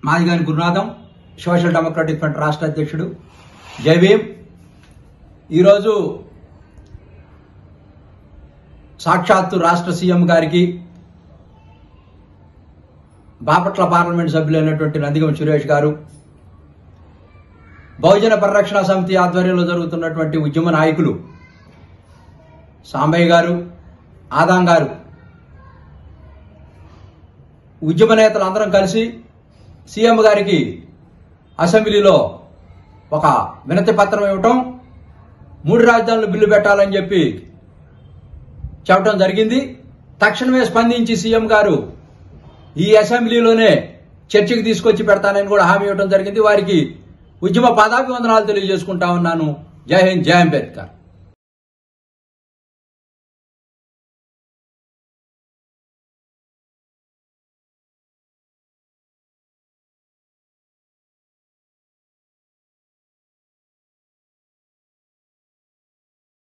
మాదిగాని Gurunatham social democratic front రాష్ట్ర అధ్యక్షుడు జై భీమ్ ఈరోజు సాక్షాత్తు రాష్ట్ర సీఎం గారికి బాపట్ల పార్లమెంట్ సభ్యులైనటువంటి నందిగం సురేష్ గారు బహుజన పరిరక్షణ సమితి ఆధ్వర్యంలో జరుగుతున్నటువంటి ఉద్యమ నాయకులు సాంబయ్య గారు ఆదాం గారు ఉద్యమ నేతలు అందరం కలిసి సీఎం గారికి అసెంబ్లీలో ఒక వినతి పత్రం ఇవ్వటం మూడు రాజధానులు బిల్లు పెట్టాలని చెప్పి చెప్పడం జరిగింది తక్షణమే స్పందించి సీఎం గారు ఈ అసెంబ్లీలోనే చర్చకు తీసుకొచ్చి పెడతానని కూడా హామీ ఇవ్వడం జరిగింది వారికి ఉద్యమ పదాభివందనాలు తెలియజేసుకుంటా ఉన్నాను జై హింద్ జై అంబేద్కర్